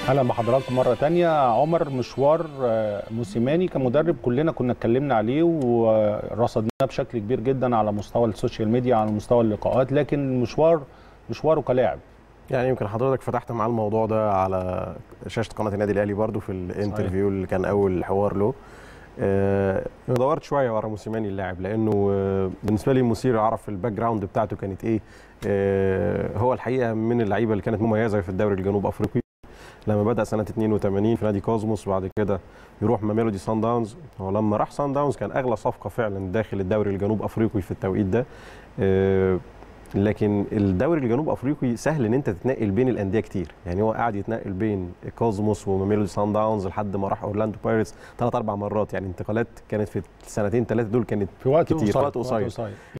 اهلا بحضراتكم مره تانية عمر مشوار آه، موسيماني كمدرب كلنا كنا اتكلمنا عليه ورصدناه بشكل كبير جدا على مستوى السوشيال ميديا على مستوى اللقاءات لكن مشوار مشواره كلاعب يعني يمكن حضرتك فتحت معاه الموضوع ده على شاشه قناه النادي الاهلي برضو في الانترفيو اللي كان اول حوار له آه، دورت شويه ورا موسيماني اللاعب لانه آه، بالنسبه لي مثير اعرف الباك جراوند بتاعته كانت ايه آه، هو الحقيقه من اللعيبه اللي كانت مميزه في الدوري الجنوب افريقي لما بدا سنه 82 في نادي كوزموس بعد كده يروح ميلودي سان داونز هو لما راح سان داونز كان اغلى صفقه فعلا داخل الدوري الجنوب افريقي في التوقيت ده آه، لكن الدوري الجنوب افريقي سهل ان انت تتنقل بين الانديه كتير يعني هو قاعد يتنقل بين كوزموس وميلودي سان داونز لحد ما راح اورلاندو بايرتس ثلاث اربع مرات يعني انتقالات كانت في السنتين ثلاثه دول كانت في وقت كتير، قصير وقت قصير.